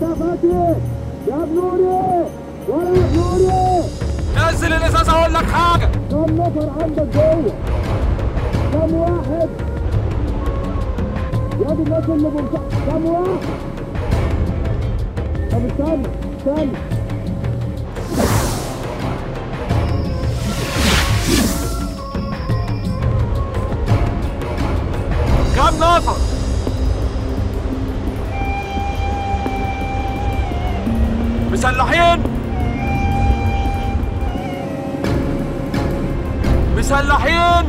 يا فتحي يا بنوري ولا يا بنوري نزل الازاز اقول لك حاجه كم نفر عندك جوه كم واحد يا دي الناس اللي بمسح كم واحد طب استنى استنى كم نفر مسلحين مسلحين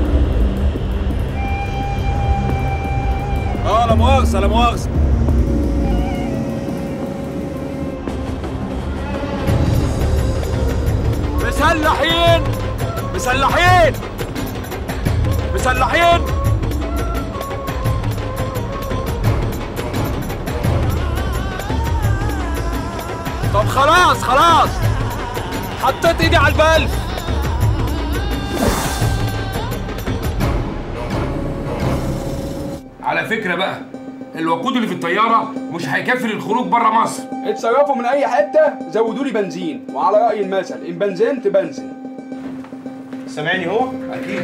اه لا مؤاخذة لا مؤاخذة مسلحين مسلحين مسلحين طب خلاص خلاص حطيت ايدي على البلف على فكرة بقى الوقود اللي في الطيارة مش هيكفي للخروج بره مصر اتصرفوا من اي حته زودوا لي بنزين وعلى راي المثل ان بنزنت بنزن سامعني هو؟ أكيد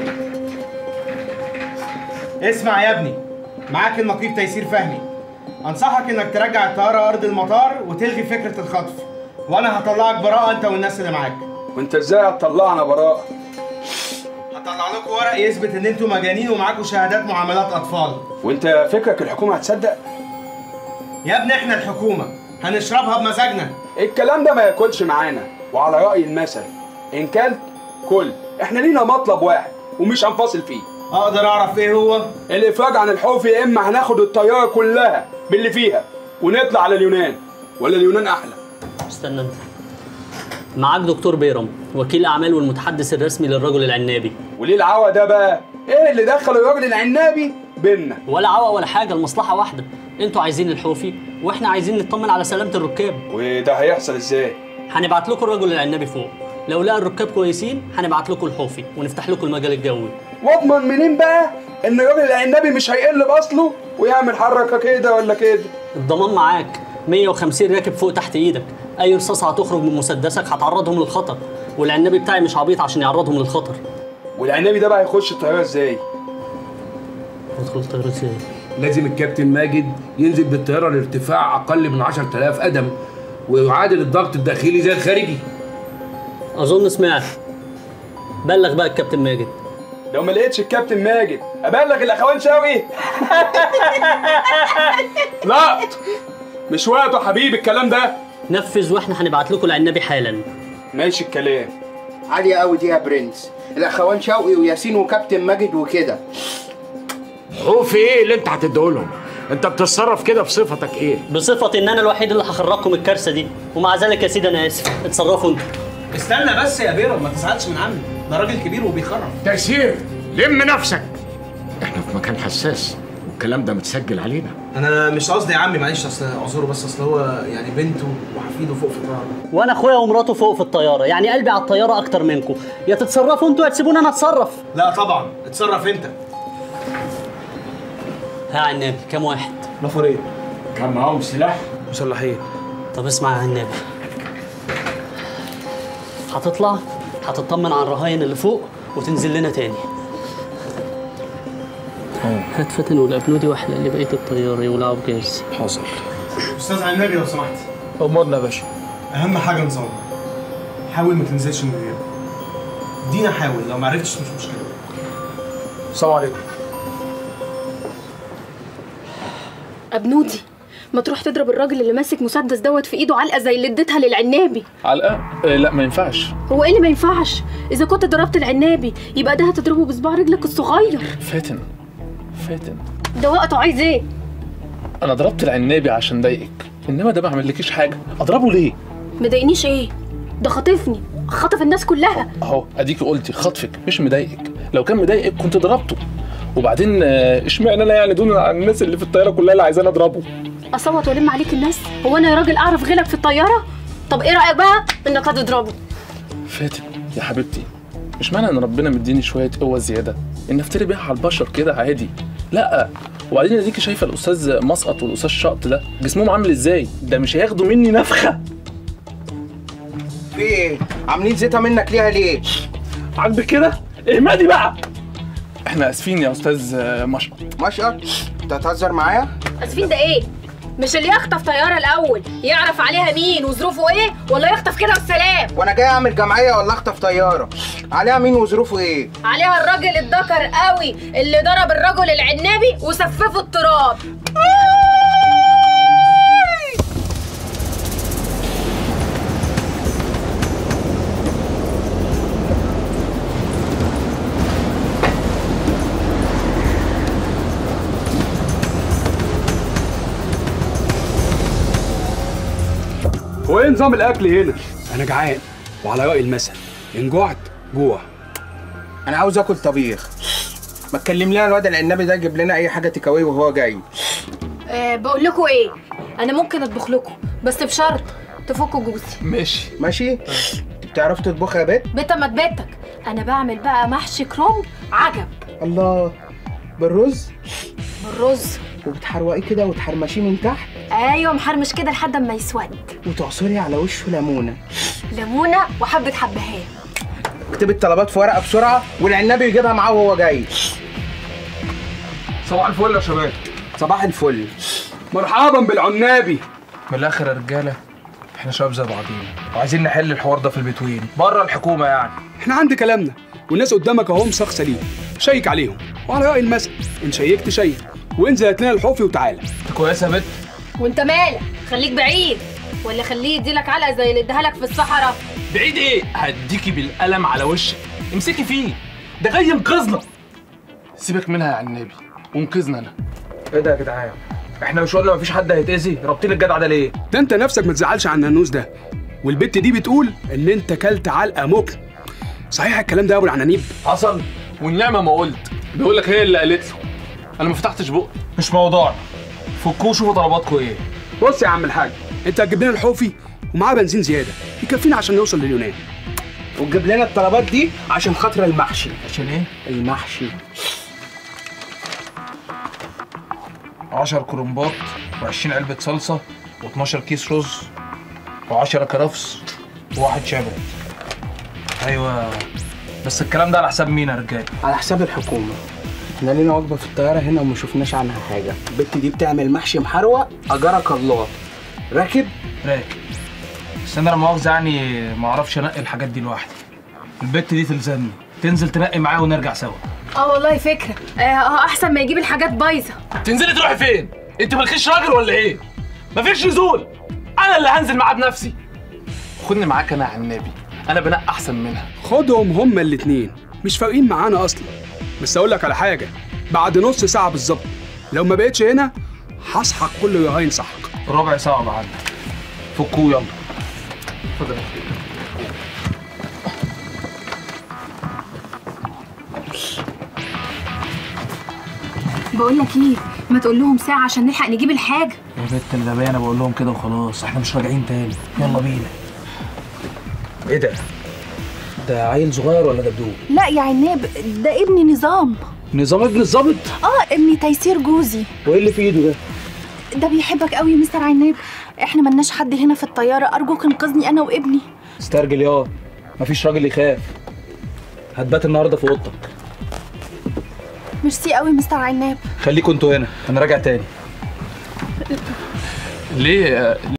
اسمع يا ابني معاك النقيب تيسير فهمي انصحك انك ترجع الطياره ارض المطار وتلغي فكره الخطف وانا هطلعك براءه انت والناس اللي معاك وانت ازاي هتطلعنا براءه هطلع لكم ورق يثبت ان انتوا مجانين ومعاكم شهادات معاملات اطفال وانت فكرك الحكومه هتصدق يا ابني احنا الحكومه هنشربها بمزاجنا الكلام ده ما ياكلش معانا وعلى راي المثل ان كلت كل احنا لينا مطلب واحد ومش هنفاصل فيه اقدر اعرف ايه هو الافراج عن الحوف يا اما هناخد الطياره كلها باللي فيها ونطلع على اليونان ولا اليونان احلى استنى انت معاك دكتور بيرم وكيل اعمال والمتحدث الرسمي للرجل العنابي وليه العوا ده بقى ايه اللي دخل الراجل العنابي بينا ولا عوق ولا حاجه المصلحه واحده انتوا عايزين الحوفي واحنا عايزين نطمن على سلامه الركاب وده هيحصل ازاي هنبعت لكم الرجل العنابي فوق لو لقى الركاب كويسين هنبعت لكم الحوفي ونفتح لكم المجال الجوي واضمن منين بقى ان الراجل العنابي مش هيقل باصله ويعمل حركه كده ولا كده الضمان معاك 150 راكب فوق تحت ايدك اي رصاصه هتخرج من مسدسك هتعرضهم للخطر والعنابي بتاعي مش عبيط عشان يعرضهم للخطر والعنابي ده بقى هيخش الطياره ازاي ادخل الطياره ازاي لازم الكابتن ماجد ينزل بالطيارة لارتفاع أقل من 10000 قدم ويعادل الضغط الداخلي زي الخارجي اظن سمعت بلغ بقى الكابتن ماجد لو ما لقيتش الكابتن ماجد ابلغ الاخوان شوقي لا مش وقته حبيبي الكلام ده نفذ واحنا هنبعت لكم العنابي حالا ماشي الكلام عالية قوي دي يا برنس الاخوان شوقي وياسين وكابتن ماجد وكده خوف ايه اللي انت هتديهولهم انت بتتصرف كده بصفتك ايه بصفة ان انا الوحيد اللي هخرجكم من الكارثة دي ومع ذلك يا سيدي انا اسف اتصرفوا انتوا استنى بس يا بيرم ما تزعلش من عمي ده راجل كبير وبيخرف تيسير لم نفسك احنا في مكان حساس والكلام ده متسجل علينا انا مش قصدي يا عمي معلش اصل اعذره بس اصل هو يعني بنته وحفيده فوق في الطياره وانا اخويا ومراته فوق في الطيارة يعني قلبي على الطيارة اكتر منكم يا تتصرفوا انتوا يا تسيبوني انا اتصرف لا طبعا اتصرف انت ها عنابي كام واحد نفرين كان معاهم سلاح مسلحين طب اسمع يا عنابي هتطلع هتطمن على الرهاين اللي فوق وتنزل لنا تاني هات فتن والابنودي واحلق لي بقيه الطياره يولعوا بجاز حاصل استاذ عنابي لو سمحت امرنا يا باشا اهم حاجه نظام حاول ما تنزلش من غيره دينا حاول لو ما عرفتش مش مشكله السلام عليكم ابنودي ما تروح تضرب الراجل اللي ماسك مسدس دوت في ايده علقه زي اللي اديتها للعنابي علقه آه لا ما ينفعش هو ايه اللي ما ينفعش اذا كنت ضربت العنابي يبقى ده هتضربه بصباع رجلك الصغير فاتن فاتن ده وقته عايز ايه انا ضربت العنابي عشان ضايقك انما ده ما عملكيش حاجه اضربه ليه مضايقنيش ايه ده خاطفني خطف الناس كلها اهو اديكي قلتي خطفك مش مضايقك لو كان مضايقك كنت ضربته وبعدين آه، اشمعنى انا يعني دون عن الناس اللي في الطياره كلها اللي عايزاني اضربه اصوت والم عليك الناس هو انا يا راجل اعرف غيرك في الطياره طب ايه رايك بقى انك هتضربه فاتن يا حبيبتي مش معنى ان ربنا مديني شويه قوه زياده ان افتري بيها على البشر كده عادي لا وبعدين اديكي شايفه الاستاذ مسقط والاستاذ شقط ده جسمهم عامل ازاي ده مش هياخدوا مني نفخه في ايه عاملين زيطه منك ليها ليه عاجبك كده اهمدي بقى احنا اسفين يا استاذ مشقط مشقط انت هتهزر معايا اسفين ده ايه مش اللي يخطف طياره الاول يعرف عليها مين وظروفه ايه ولا يخطف كده والسلام وانا جاي اعمل جمعيه ولا اخطف طياره عليها مين وظروفه ايه عليها الراجل الذكر قوي اللي ضرب الرجل العنابي وسففه التراب هو ايه نظام الاكل هنا انا جعان وعلى راي المثل ان جوعت جوع انا عاوز اكل طبيخ ما تكلم لنا الواد العنبي ده يجيب لنا اي حاجه تكاوي وهو جاي أه بقول لكم ايه انا ممكن اطبخ لكم بس بشرط تفكوا جوزي ماشي ماشي بتعرف تطبخ يا بت بيتا ما تبيتك انا بعمل بقى محشي كرنب عجب الله بالرز بالرز وبتحروقيه كده وتحرمشيه من تحت ايوه محرمش كده لحد ما يسود وتعصري على وشه ليمونه ليمونه وحبه حبهان اكتبي الطلبات في ورقه بسرعه والعنبي يجيبها معاه وهو جاي صباح الفل يا شباب صباح الفل مرحبا بالعنابي من الاخر يا رجاله احنا شباب زي بعضينا وعايزين نحل الحوار ده في البتوين بره الحكومه يعني احنا عند كلامنا والناس قدامك اهو مسخ سليم شيك عليهم وعلى راي المثل ان شيكت شيك وانزل هات لنا الحوفي وتعالى انت كويسه يا بت وانت مالك خليك بعيد ولا خليه يديلك علقه زي اللي اداها لك في الصحراء بعيد ايه هديكي بالقلم على وشك امسكي فيه ده جاي ينقذنا سيبك منها يا عنابي وانقذنا انا ايه ده يا جدعان احنا مش قلنا مفيش حد هيتاذي رابطين الجدع ده ليه ده انت نفسك ما تزعلش عن النانوس ده والبت دي بتقول ان انت كلت علقه مكن صحيح الكلام ده يا ابو العنانيب حصل والنعمه ما قلت بيقول لك هي اللي قالت له انا ما فتحتش بقي مش موضوعنا فكوا شوفوا طلباتكم ايه بص يا عم الحاج انت هتجيب لنا الحوفي ومعاه بنزين زياده يكفينا عشان نوصل لليونان وتجيب لنا الطلبات دي عشان خاطر المحشي عشان ايه المحشي 10 كرنبات و20 علبه صلصه و12 كيس رز و10 كرفس وواحد شبت ايوه بس الكلام ده على حساب مين يا رجاله على حساب الحكومه احنا لينا وجبه في الطياره هنا وما شفناش عنها حاجه البت دي بتعمل محشي محروق اجرك الله راكب راكب بس انا لا مؤاخذه يعني ما اعرفش انقي الحاجات دي لوحدي البت دي تلزمني تنزل تنقي معايا ونرجع سوا اه والله فكره اه احسن ما يجيب الحاجات بايظه تنزلي تروحي فين انت مالكيش راجل ولا ايه مفيش نزول انا اللي هنزل معاه بنفسي خدني معاك انا يا عنابي انا بنقي احسن منها خدهم هما الاتنين مش فارقين معانا اصلا بس اقول لك على حاجه بعد نص ساعه بالظبط لو ما بقتش هنا هسحق كل رهاين سحق ربع ساعه بعد فكوه يلا اتفضل بقول لك ايه ما تقول لهم ساعه عشان نلحق نجيب الحاجه يا بت الغبية انا بقول لهم كده وخلاص احنا مش راجعين تاني يلا بينا ايه ده؟ ده عيل صغير ولا دبدوب؟ لا يا عناب ده ابني نظام نظام ابن الظابط؟ اه ابني تيسير جوزي وايه اللي في ايده ده؟ ده بيحبك قوي يا مستر عناب احنا ملناش حد هنا في الطياره ارجوك انقذني انا وابني استرجل يا مفيش راجل يخاف هتبات النهارده في اوضتك ميرسي قوي مستر عناب خليكوا انتوا هنا انا راجع تاني ليه